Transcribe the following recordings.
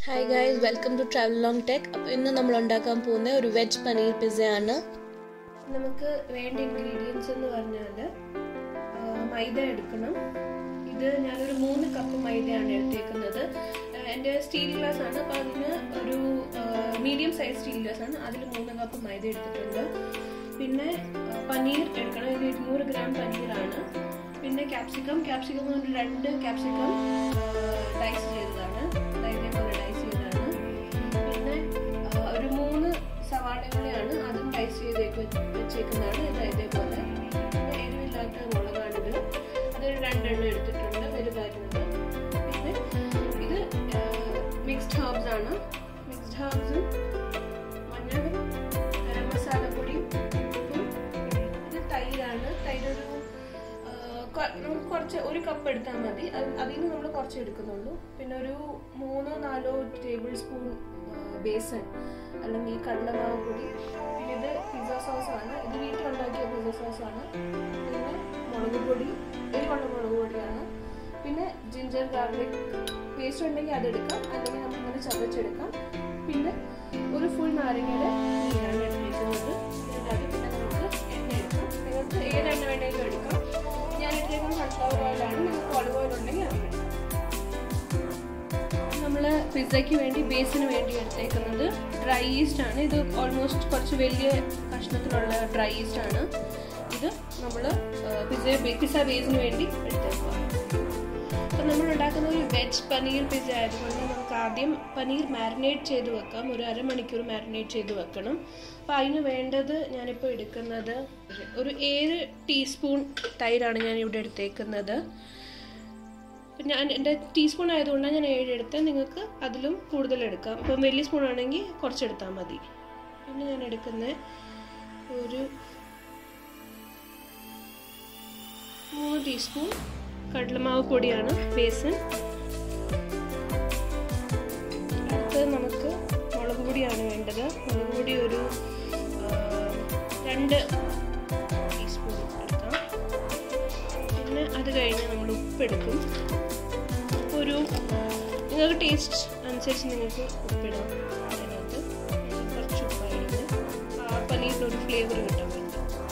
hi guys welcome to travel long tech അപ്പോൾ ഇന്ന് നമ്മൾ ഉണ്ടാക്കാൻ പോകുന്ന ഒരു വെജ് പനീർ പിസ്സയാണ് നമുക്ക് വേണ്ട ഇൻഗ്രീഡിയൻസ് എന്ന് പറഞ്ഞാൽ മൈദ എടുക്കണം ഇത് ഞാനൊരു മൂന്ന് കപ്പ് മൈദയാണ് എടുത്തേക്കുന്നത് ആഹ് എൻ്റെ സ്റ്റീൽ ഗ്ലാസ് ആണ് അപ്പോൾ അതിന് ഒരു മീഡിയം സൈസ് സ്റ്റീൽ ഗ്ലാസ് ആണ് അതിൽ മൂന്ന് കപ്പ് മൈദ എടുത്തിട്ടുണ്ട് പിന്നെ ആഹ് പനീർ എടുക്കണം ഇത് ഇരുന്നൂറ് ഗ്രാം പനീറാണ് പിന്നെ ക്യാപ്സിക്കം ക്യാപ്സിക്കം എന്ന് പറഞ്ഞാൽ രണ്ട് ക്യാപ്സിക്കം ഡൈസ് ചെയ്തതാണ് ഇതേപോലെ ഡൈസ് ചെയ്തതാണ് പിന്നെ ആഹ് ഒരു മൂന്ന് സവാളകളെയാണ് അതും ഡൈസ് ചെയ്ത് വെച്ചേക്കുന്നതാണ് ഇത് ഇതേപോലെ പിന്നെ എരിവില്ലാത്ത മുളകാണിത് അത് രണ്ടെണ്ണം എടുത്തിട്ടുണ്ട് വലുതായിരുന്നത് പിന്നെ ഇത് മിക്സ്ഡ് ഹേർബ്സ് ആണ് മിക്സ്ഡ് ഹേർബ്സും മഞ്ഞളും ഗരം മസാലപ്പൊടിയും ഉപ്പും ഇത് തൈരാണ് തൈരൊരു നമുക്ക് കുറച്ച് ഒരു കപ്പ് എടുത്താൽ മതി അതിൽ നിന്ന് നമ്മൾ കുറച്ച് എടുക്കുന്നുള്ളൂ പിന്നെ ഒരു മൂന്നോ നാലോ ടേബിൾ സ്പൂൺ ബേസൻ അല്ലെങ്കിൽ കടലമാവ് പൊടി പിന്നെ ഇത് പിസ്സ സോസ് ആണ് ഇത് വീട്ടിലുണ്ടാക്കിയ പിസ്സ സോസ് ആണ് പിന്നെ മുളക് പൊടി എരിവുള്ള മുളക് പൊടിയാണ് പിന്നെ ജിഞ്ചർ ഗാർലിക് പേസ്റ്റ് ഉണ്ടെങ്കിൽ അതെടുക്കാം അല്ലെങ്കിൽ നമുക്ക് ഇങ്ങനെ ചതച്ചെടുക്കാം പിന്നെ ഒരു ഫുൾ നാരങ്ങയുടെ നീരാണ് എടുത്തിരിക്കുന്നത് ഇതിനകത്ത് പിന്നെ നമുക്ക് എണ്ണ എടുക്കാം നിങ്ങൾക്ക് ഏത് എണ്ണ വേണമെങ്കിലും എടുക്കാം ഞാൻ എടുത്തേക്കുന്നത് സൺഫ്ലവർ ഓയിലാണ് നിങ്ങൾക്ക് ഓളിവ് ഓയിൽ ഉണ്ടെങ്കിൽ അത് എടുക്കാം നമ്മൾ പിസ്സയ്ക്ക് വേണ്ടി ബേസിന് വേണ്ടി എടുത്തേക്കുന്നത് ഡ്രൈ ഈസ്റ്റ് ആണ് ഇത് ഓൾമോസ്റ്റ് കുറച്ച് വലിയ കഷ്ണത്തിലുള്ള ഡ്രൈ ഈസ്റ്റ് ആണ് ഇത് നമ്മൾ പിസ്സ പിസ്സ ബേസിന് വേണ്ടി എടുത്തേക്കുക അപ്പം നമ്മൾ ഉണ്ടാക്കുന്ന ഒരു വെജ് പനീർ പിസ്സ ആയതുകൊണ്ട് നമുക്ക് ആദ്യം പനീർ മാരിനേറ്റ് ചെയ്ത് വെക്കാം ഒരു അരമണിക്കൂർ മാരിനേറ്റ് ചെയ്ത് വെക്കണം അപ്പോൾ അതിന് വേണ്ടത് ഞാനിപ്പോൾ എടുക്കുന്നത് ഒരു ഏഴ് ടീസ്പൂൺ തൈരാണ് ഞാൻ ഇവിടെ എടുത്തേക്കുന്നത് ഞാൻ എൻ്റെ ടീസ്പൂൺ ആയതുകൊണ്ടാണ് ഞാൻ ഏഴ് എടുത്ത് നിങ്ങൾക്ക് അതിലും കൂടുതൽ എടുക്കാം ഇപ്പം വലിയ സ്പൂൺ ആണെങ്കിൽ കുറച്ചെടുത്താൽ മതി പിന്നെ ഞാൻ എടുക്കുന്ന ഒരു മൂന്ന് ടീസ്പൂൺ കടലമാവ് പൊടിയാണ് ബേസൻ അടുത്ത് നമുക്ക് മുളക് പൊടിയാണ് വേണ്ടത് മുളക് പൊടി ഒരു രണ്ട് ടീസ്പൂൺ എടുക്കാം പിന്നെ അത് കഴിഞ്ഞ് നമ്മൾ ഉപ്പെടുക്കും ഒരു നിങ്ങൾക്ക് ടേസ്റ്റ് അനുസരിച്ച് നിങ്ങൾക്ക് ഉപ്പിടാം അതിനകത്ത് കുറച്ച് ഉപ്പായിരുന്നു ആ പനീറിനൊരു ഫ്ലേവർ കിട്ടാൻ വേണ്ടി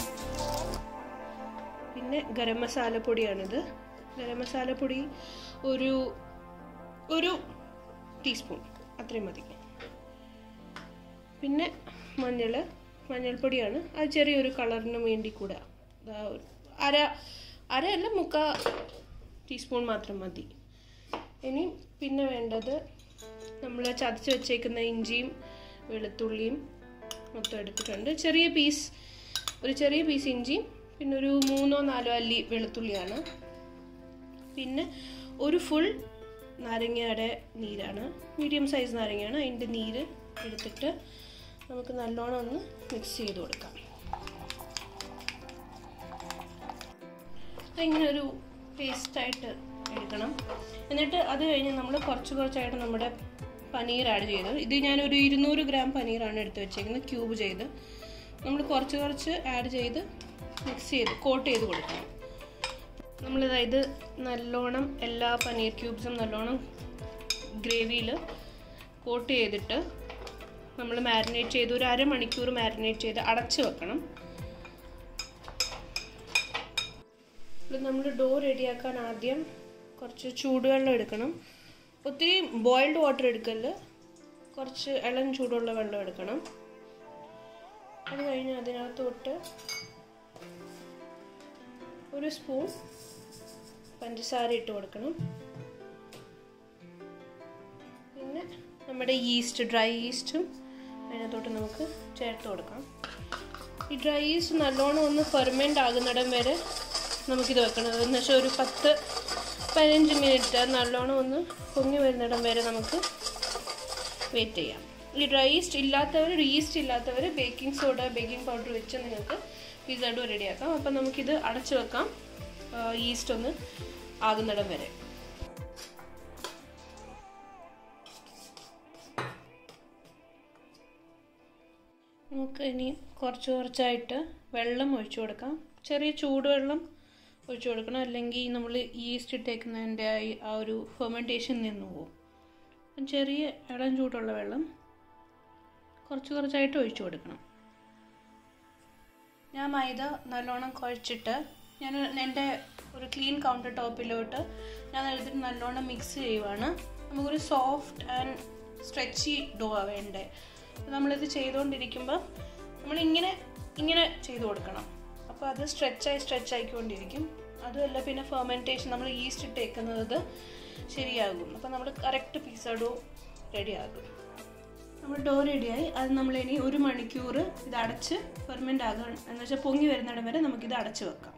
പിന്നെ ഗരം മസാലപ്പൊടിയാണിത് ഗരം മസാലപ്പൊടി ഒരു ഒരു ടീസ്പൂൺ അത്രയും മതി പിന്നെ മഞ്ഞൾ മഞ്ഞൾപ്പൊടിയാണ് അത് ചെറിയൊരു കളറിന് വേണ്ടി കൂടെ അര അര അല്ല മുക്കാ ടീസ്പൂൺ മാത്രം മതി ഇനി പിന്നെ വേണ്ടത് നമ്മൾ ചതച്ച് വെച്ചേക്കുന്ന ഇഞ്ചിയും വെളുത്തുള്ളിയും മൊത്തം എടുത്തിട്ടുണ്ട് ചെറിയ പീസ് ഒരു ചെറിയ പീസ് ഇഞ്ചിയും പിന്നെ ഒരു മൂന്നോ നാലോ അല്ലി വെളുത്തുള്ളിയാണ് പിന്നെ ഒരു ഫുൾ നാരങ്ങയുടെ നീരാണ് മീഡിയം സൈസ് നാരങ്ങയാണ് അതിൻ്റെ നീര് എടുത്തിട്ട് നമുക്ക് നല്ലോണം ഒന്ന് മിക്സ് ചെയ്ത് കൊടുക്കാം ഇങ്ങനെ ഒരു പേസ്റ്റായിട്ട് എടുക്കണം എന്നിട്ട് അത് കഴിഞ്ഞ് നമ്മൾ കുറച്ച് കുറച്ചായിട്ട് നമ്മുടെ പനീർ ആഡ് ചെയ്തു ഇത് ഞാനൊരു ഇരുന്നൂറ് ഗ്രാം പനീറാണ് എടുത്ത് വെച്ചേക്കുന്നത് ക്യൂബ് ചെയ്ത് നമ്മൾ കുറച്ച് കുറച്ച് ആഡ് ചെയ്ത് മിക്സ് ചെയ്ത് കോട്ട് ചെയ്ത് കൊടുക്കണം നമ്മളിതായത് നല്ലോണം എല്ലാ പനീർ ക്യൂബ്സും നല്ലോണം ഗ്രേവിയിൽ കോട്ട് ചെയ്തിട്ട് നമ്മൾ മാരിനേറ്റ് ചെയ്ത് ഒരു അരമണിക്കൂർ മാരിനേറ്റ് ചെയ്ത് അടച്ച് വെക്കണം നമ്മൾ ഡോ റെഡിയാക്കാൻ ആദ്യം കുറച്ച് ചൂടുവെള്ളം എടുക്കണം ഒത്തിരി ബോയിൽഡ് വാട്ടർ എടുക്കല് കുറച്ച് ഇളം ചൂടുള്ള വെള്ളം എടുക്കണം അത് കഴിഞ്ഞ് അതിനകത്തോട്ട് ഒരു സ്പൂൺ പഞ്ചസാര ഇട്ട് കൊടുക്കണം പിന്നെ നമ്മുടെ ഈസ്റ്റ് ഡ്രൈ ഈസ്റ്റും അതിനകത്തോട്ട് നമുക്ക് ചേർത്ത് കൊടുക്കാം ഈ ഡ്രൈ ഈസ്റ്റ് നല്ലോണം ഒന്ന് ഫെർമെൻ്റ് ആകുന്നിടം വരെ നമുക്കിത് വെക്കണം എന്ന് വെച്ചാൽ ഒരു പത്ത് പതിനഞ്ച് മിനിറ്റ് നല്ലോണം ഒന്ന് പൊങ്ങി വരുന്നിടം വരെ നമുക്ക് വെയിറ്റ് ചെയ്യാം ഈ ഡ്രൈ ഈസ്റ്റ് ഇല്ലാത്തവർ ഈസ്റ്റ് ഇല്ലാത്തവർ ബേക്കിംഗ് സോഡ ബേക്കിംഗ് പൗഡർ വെച്ച് നിങ്ങൾക്ക് പിസ്സ ഡോ റെഡിയാക്കാം അപ്പം നമുക്കിത് അടച്ചു വെക്കാം ഈസ്റ്റ് ഒന്ന് ആകുന്നിടം വരെ നമുക്ക് ഇനി കുറച്ച് കുറച്ചായിട്ട് വെള്ളം ഒഴിച്ചു കൊടുക്കാം ചെറിയ ചൂടുവെള്ളം ഒഴിച്ചു കൊടുക്കണം അല്ലെങ്കിൽ നമ്മൾ ഈസ്റ്റ് ഇട്ടേക്കുന്നതിൻ്റെ ആ ഒരു ഫെർമെൻറ്റേഷൻ നിന്ന് പോകും ചെറിയ ഇളം ചൂടുള്ള വെള്ളം കുറച്ച് കുറച്ചായിട്ട് ഒഴിച്ചു കൊടുക്കണം ഞാൻ മൈദ നല്ലോണം കുഴച്ചിട്ട് ഞാൻ എൻ്റെ ഒരു ക്ലീൻ കൗണ്ടർ ടോപ്പിലോട്ട് ഞാൻ എടുത്തിട്ട് നല്ലോണം മിക്സ് ചെയ്യുവാണ് നമുക്കൊരു സോഫ്റ്റ് ആൻഡ് സ്ട്രെച്ചി ഡോ വേണ്ടേ അപ്പോൾ നമ്മളിത് ചെയ്തുകൊണ്ടിരിക്കുമ്പോൾ നമ്മളിങ്ങനെ ഇങ്ങനെ ചെയ്ത് കൊടുക്കണം അപ്പോൾ അത് സ്ട്രെച്ചായി സ്ട്രെച്ച് ആയിക്കൊണ്ടിരിക്കും അതുമല്ല പിന്നെ ഫെർമെൻറ്റേഷൻ നമ്മൾ ഈസ്റ്റ് ഇട്ടേക്കുന്നത് ശരിയാകും അപ്പോൾ നമ്മൾ കറക്റ്റ് പിസ്സ ഡോ റെഡിയാകും നമ്മൾ ഡോ റെഡിയായി അത് നമ്മൾ ഇനി ഒരു മണിക്കൂർ ഇത് അടച്ച് ഫെർമെൻ്റ് ആകാൻ എന്ന് വെച്ചാൽ പൊങ്ങി വരുന്നിടം വരെ നമുക്കിത് അടച്ച് വെക്കാം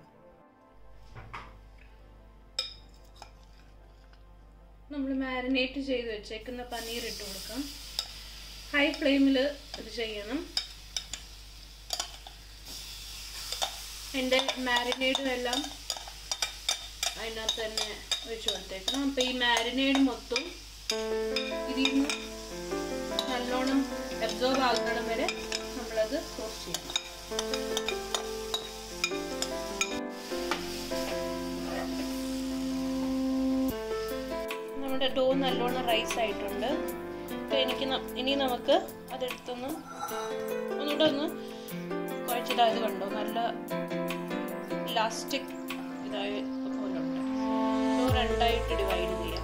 നമ്മൾ മാരിനേറ്റ് ചെയ്ത് വെച്ചേക്കുന്ന പനീർ ഇട്ട് കൊടുക്കാം ഹൈ ഫ്ലെയിമിൽ ഇത് ചെയ്യണം എൻ്റെ മാരിനേഡും എല്ലാം അതിനകത്ത് തന്നെ വെച്ച് കൊടുത്തേക്കണം അപ്പോൾ ഈ മാരിനേഡ് മൊത്തം ഇതിൽ നിന്ന് നല്ലോണം അബ്സോർബ് ആകുന്നിടം വരെ നമ്മളത് റോസ്റ്റ് ചെയ്യണം നമ്മുടെ ഡോ നല്ലോണം റൈസ് ആയിട്ടുണ്ട് അപ്പോൾ എനിക്ക് ഇനി നമുക്ക് അതെടുത്തൊന്ന് ഒന്നുകൂടെ ഒന്ന് കുഴച്ചിട്ടായത് കണ്ടോ നല്ല ഇലാസ്റ്റിക് ഇതായി പോലുണ്ട് ഡോ രണ്ടായിട്ട് ഡിവൈഡ് ചെയ്യാം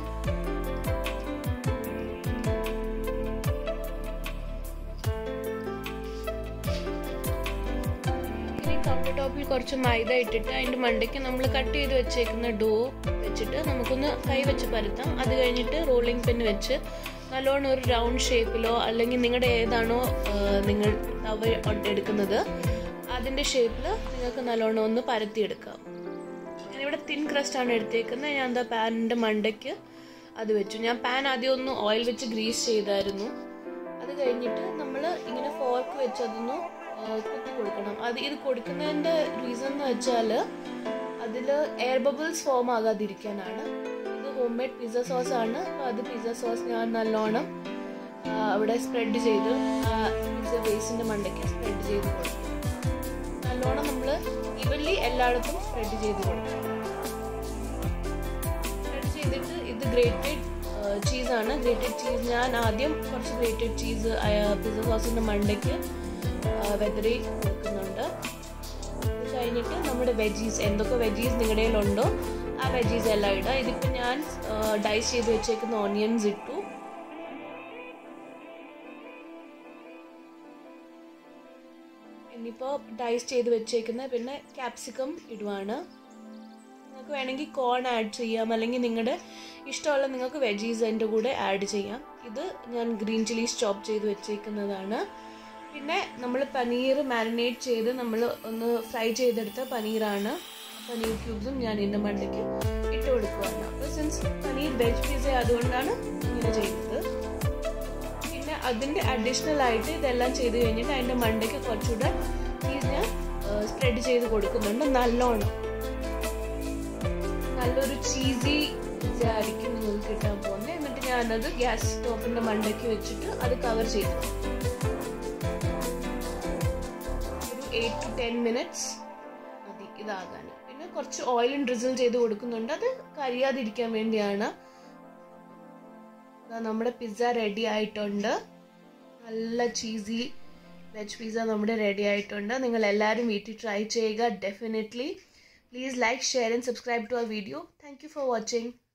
ഇനി കൗണ്ടർ ടോപ്പിൽ കുറച്ച് മൈദ ഇട്ടിട്ട് അതിൻ്റെ മണ്ടയ്ക്ക് നമ്മൾ കട്ട് ചെയ്ത് വെച്ചേക്കുന്ന ഡോ വെച്ചിട്ട് നമുക്കൊന്ന് കൈ വെച്ച് പരത്താം അത് കഴിഞ്ഞിട്ട് റോളിംഗ് പിൻ വെച്ച് നല്ലോണം ഒരു റൗണ്ട് ഷേപ്പിലോ അല്ലെങ്കിൽ നിങ്ങളുടെ ഏതാണോ നിങ്ങൾ തവ എടുക്കുന്നത് അതിൻ്റെ ഷേപ്പിൽ നിങ്ങൾക്ക് നല്ലോണം ഒന്ന് പരത്തിയെടുക്കാം ഞാനിവിടെ തിൻ ക്രസ്റ്റാണ് എടുത്തേക്കുന്നത് ഞാൻ എന്താ പാനിൻ്റെ മണ്ടയ്ക്ക് അത് വെച്ചു ഞാൻ പാൻ ആദ്യം ഒന്ന് ഓയിൽ വെച്ച് ഗ്രീസ് ചെയ്തായിരുന്നു അത് കഴിഞ്ഞിട്ട് നമ്മൾ ഇങ്ങനെ ഫോർക്ക് വെച്ച് അതൊന്ന് കുത്തി കൊടുക്കണം അത് ഇത് കൊടുക്കുന്നതിൻ്റെ റീസൺ എന്ന് വെച്ചാൽ അതിൽ എയർ ബബിൾസ് ഫോം ആകാതിരിക്കാനാണ് ഇത് ഹോം മെയ്ഡ് പിസ്സ സോസ് ആണ് അപ്പോൾ അത് പിസ്സ സോസ് ഞാൻ നല്ലോണം അവിടെ സ്പ്രെഡ് ചെയ്ത് പിസ്സ ബേസിൻ്റെ മണ്ടയ്ക്ക് സ്പ്രെഡ് ചെയ്ത് കൊടുക്കും നല്ലോണം നമ്മൾ ഇവൻലി എല്ലായിടത്തും സ്പ്രെഡ് ചെയ്ത് കൊടുക്കണം സ്പ്രെഡ് ചെയ്തിട്ട് ഇത് ഗ്രേറ്റഡ് ചീസാണ് ഗ്രേറ്റഡ് ചീസ് ഞാൻ ആദ്യം കുറച്ച് ഗ്രേറ്റഡ് ചീസ് പിസ്സ സോസിൻ്റെ മണ്ടയ്ക്ക് വെതറി കൊടുക്കുന്നുണ്ട് കഴിഞ്ഞിട്ട് നമ്മുടെ വെജീസ് എന്തൊക്കെ വെജീസ് നിങ്ങളുടെ കയ്യിലുണ്ടോ ആ വെജീസ് എല്ലാം ഇടുക ഇതിപ്പോൾ ഞാൻ ഡൈസ് ചെയ്ത് വെച്ചേക്കുന്ന ഓണിയൻസ് ഇട്ടു ഇനിയിപ്പോൾ ഡൈസ് ചെയ്ത് വെച്ചേക്കുന്ന പിന്നെ ക്യാപ്സിക്കം ഇടുവാണ് നിങ്ങൾക്ക് വേണമെങ്കിൽ കോൺ ആഡ് ചെയ്യാം അല്ലെങ്കിൽ നിങ്ങളുടെ ഇഷ്ടമുള്ള നിങ്ങൾക്ക് വെജീസ് അതിൻ്റെ കൂടെ ആഡ് ചെയ്യാം ഇത് ഞാൻ ഗ്രീൻ ചില്ലീസ് ചോപ്പ് ചെയ്ത് വെച്ചേക്കുന്നതാണ് പിന്നെ നമ്മൾ പനീർ മാരിനേറ്റ് ചെയ്ത് നമ്മൾ ഒന്ന് ഫ്രൈ ചെയ്തെടുത്ത പനീറാണ് പനീർ ക്യൂബ്സും ഞാൻ ഇതിൻ്റെ മണ്ടയ്ക്ക് ഇട്ട് കൊടുക്കുവാണ് അപ്പോൾ സിൻസ് പനീർ വെജ് പിസ്സ അതുകൊണ്ടാണ് ഇങ്ങനെ ചെയ്യുന്നത് പിന്നെ അതിൻ്റെ അഡീഷണൽ ആയിട്ട് ഇതെല്ലാം ചെയ്ത് കഴിഞ്ഞിട്ട് അതിൻ്റെ മണ്ടയ്ക്ക് കുറച്ചുകൂടെ ചീസ് ഞാൻ സ്പ്രെഡ് ചെയ്ത് കൊടുക്കുന്നുണ്ട് നല്ലോണം നല്ലൊരു ചീസി പിസ്സ ആയിരിക്കും നിങ്ങൾക്ക് കിട്ടാൻ പോകുന്നത് എന്നിട്ട് ഞാനത് ഗ്യാസ് സ്റ്റോപ്പിൻ്റെ മണ്ടയ്ക്ക് വെച്ചിട്ട് അത് കവർ ചെയ്തു ഒരു എയ്റ്റ് ടു ടെൻ മിനിറ്റ്സ് മതി ഇതാകാൻ പിന്നെ കുറച്ച് ഓയിലും ഡ്രിസിൽ ചെയ്ത് കൊടുക്കുന്നുണ്ട് അത് കരിയാതിരിക്കാൻ വേണ്ടിയാണ് നമ്മുടെ പിസ്സ റെഡി ആയിട്ടുണ്ട് നല്ല ചീസി വെജ് പിസ്സ നമ്മുടെ റെഡി ആയിട്ടുണ്ട് നിങ്ങൾ എല്ലാവരും വീട്ടിൽ ട്രൈ ചെയ്യുക definitely please like share and subscribe to our video thank you for watching